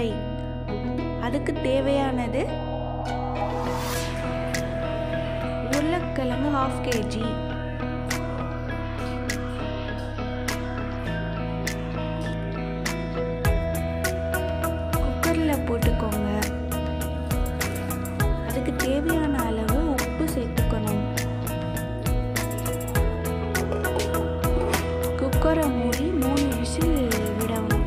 fry அதுக்கு தேவையானது உருளைக்கிழங்கு ஹாஃப் கேஜி குக்கரில் போட்டுக்கோங்க அதுக்கு தேவையான அளவு உப்பு சேர்த்துக்கணும் குக்கரை மூடி மூணு விசில் விடணும்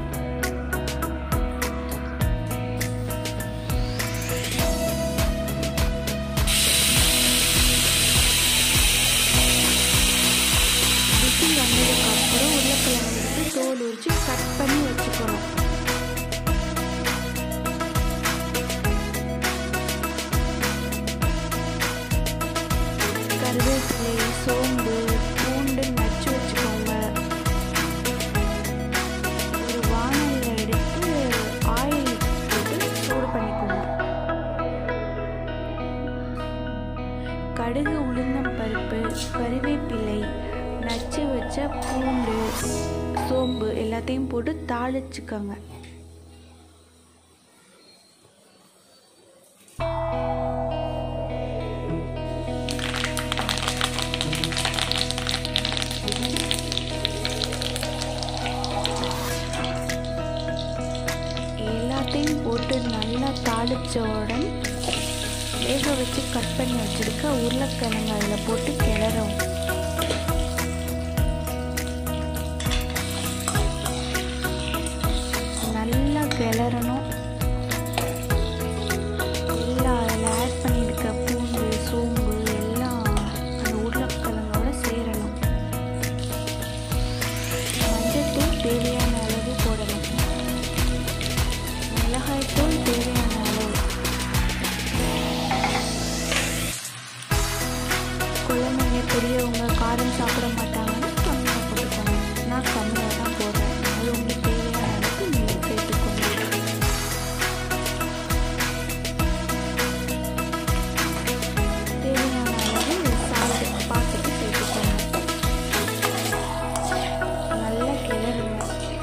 விசில் வந்ததுக்கப்புறம் உருளைக்கிழங்கு எடுத்து தோல் உரிச்சு கட் பண்ணி வச்சுக்கணும் கருவேப்பிலை சோம்பு பூண்டு நச்சு வச்சுக்கோங்க ஒரு வானலில் எடுத்து ஆயில் போட்டு சூடு பண்ணிக்கோங்க கடுகு உளுந்தம் பருப்பு கருவேப்பிலை நச்சு வச்ச பூண்டு சோம்பு எல்லாத்தையும் போட்டு தாளிச்சுக்கோங்க எல்லாத்தையும் போட்டு நல்லா தாளிச்ச உடன் வேக வச்சு கட் பண்ணி வச்சிருக்க உருளைக்கிழங்கு அதில் போட்டு கிளறும் நல்லா கிளறணும் எல்லாம் அதில் ஆட் பண்ணியிருக்க பூண்டு சோம்பு எல்லாம் அந்த உருளைக்கிழங்கோட சேரணும் மஞ்சள்தூள் தேவையான அளவு போடணும் மிளகாய்த்தூள் தேவையான அளவு குழந்தைங்க பெரியவங்க காரம் சாப்பிட மாட்டாங்கன்னு கம்மியாக போட்டுக்கோங்க நான் கம்மியாக தான் போடுறேன் அது உங்களுக்கு தேவையான அளவுக்கு நீங்கள் சேர்த்துக்கோங்க தேவையான அளவு சால்ட் பார்த்துட்டு சேர்த்துக்கோங்க நல்லா கிளறுங்க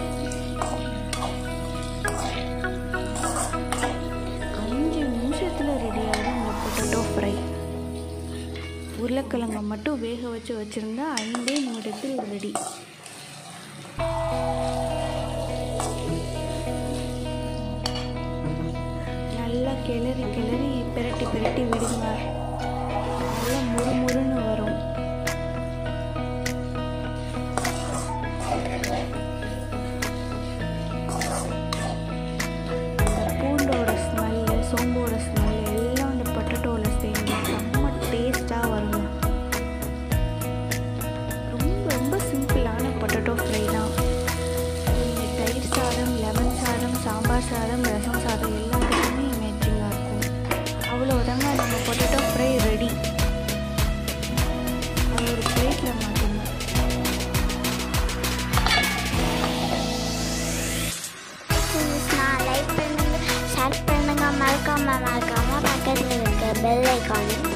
அஞ்சு நிமிஷத்தில் ரெடி ஆகிடும் இந்த பொட்டேட்டோ ஃப்ரை உருளைக்கிழங்கை மட்டும் வேக வச்சு வச்சுருந்தா ஐந்தே நிமிடத்தில் ரெடி நல்லா கிளறி கிளறி பிரட்டி பிரட்டி விடுங்க நல்லா முறுமுறுன்னு வரும் அந்த பூண்டோட ஸ்மெல்லு சோம்போட ஸ்மெல் எல்லாம் அந்த பொட்டேட்டோவில் சேர்ந்து செம்ம டேஸ்ட்டாக வருங்க ரொம்ப ரொம்ப சிம்பிளான பொட்டேட்டோ ஃப்ரை தான் நீங்கள் தயிர் சாதம் லெமன் சாதம் சாம்பார் சாதம் ரசம் சாதம் எல்லாத்துக்குமே மேட்சிங்காக இருக்கும் அவ்வளோதாங்க நம்ம பொட்டேட்டோ ஃப்ரை ரெடி அது ஒரு பிளேட்டில் மாற்றுங்க நான் லைக் பண்ணுங்க ஷேர் பண்ணுங்க மறக்காம மறக்காம பக்கத்தில் இருக்க பெல் ஐக்கானையும்